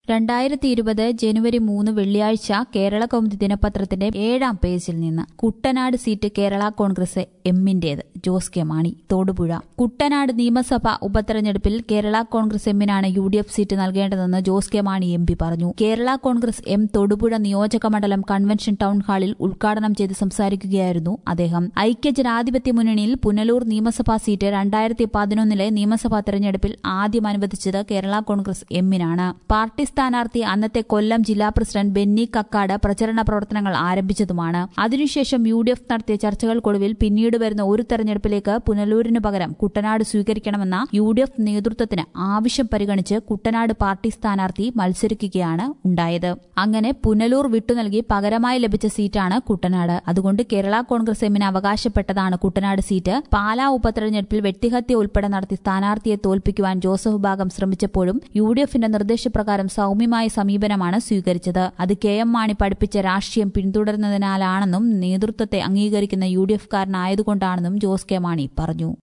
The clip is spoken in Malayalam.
രണ്ടായിരത്തി ഇരുപത് ജനുവരി മൂന്ന് വെള്ളിയാഴ്ച കേരള കൗമുദി ദിനപത്രത്തിന്റെ ഏഴാം പേജിൽ നിന്ന് കുട്ടനാട് സീറ്റ് കേരള കോൺഗ്രസ് എമ്മിന്റേത് ജോസ് കെ മാണി തൊടുപുഴ കുട്ടനാട് നിയമസഭ ഉപതെരഞ്ഞെടുപ്പിൽ കേരള കോൺഗ്രസ് എമ്മിനാണ് യു ഡി എഫ് സീറ്റ് നൽകേണ്ടതെന്ന് Jose K Mani M P പറഞ്ഞു കേരള കോൺഗ്രസ് എം തൊടുപുഴ നിയോജക മണ്ഡലം കൺവെൻഷൻ ടൌൺ ഹാളിൽ ഉദ്ഘാടനം ചെയ്ത് സംസാരിക്കുകയായിരുന്നു അദ്ദേഹം ഐക്യജനാധിപത്യ മുന്നണിയിൽ പുനലൂർ നിയമസഭാ സീറ്റ് രണ്ടായിരത്തി പതിനൊന്നിലെ നിയമസഭാ തെരഞ്ഞെടുപ്പിൽ ആദ്യം അനുവദിച്ചത് കേരള കോൺഗ്രസ് എമ്മിനാണ് പാർട്ടി സ്ഥാനാർത്ഥി അന്നത്തെ കൊല്ലം ജില്ലാ പ്രസിഡന്റ് ബെന്നി കക്കാട് പ്രചരണ പ്രവർത്തനങ്ങൾ ആരംഭിച്ചതുമാണ് അതിനുശേഷം യു ഡി എഫ് നടത്തിയ ചർച്ചകൾക്കൊടുവിൽ പിന്നീട് വരുന്ന ഒരു തെരഞ്ഞെടുപ്പിലേക്ക് പുനലൂരിന് പകരം കുട്ടനാട് സ്വീകരിക്കണമെന്ന യു ഡി എഫ് നേതൃത്വത്തിന് ആവശ്യം പരിഗണിച്ച് കുട്ടനാട് പാർട്ടി സ്ഥാനാർത്ഥി മത്സരിക്കുകയാണ് ഉണ്ടായത് അങ്ങനെ പുനലൂർ വിട്ടുനൽകി പകരമായി ലഭിച്ച സീറ്റാണ് കുട്ടനാട് അതുകൊണ്ട് കേരള കോൺഗ്രസ് എമ്മിന് അവകാശപ്പെട്ടതാണ് കുട്ടനാട് സീറ്റ് പാലാ ഉപതെരഞ്ഞെടുപ്പിൽ വെട്ടിഹത്യ ഉൾപ്പെടെ നടത്തി സ്ഥാനാർത്ഥിയെ തോൽപ്പിക്കുവാൻ ജോസഫ് ഭാഗം ശ്രമിച്ചപ്പോഴും യു ഡി എഫിന്റെ നിർദ്ദേശപ്രകാരം സൌമ്യമായ സമീപനമാണ് സ്വീകരിച്ചത് അത് കെ എം മാണി പഠിപ്പിച്ച രാഷ്ട്രീയം പിന്തുടരുന്നതിനാലാണെന്നും നേതൃത്വത്തെ അംഗീകരിക്കുന്ന യു ഡി എഫുകാരനായതുകൊണ്ടാണെന്നും ജോസ് കെ മാണി പറഞ്ഞു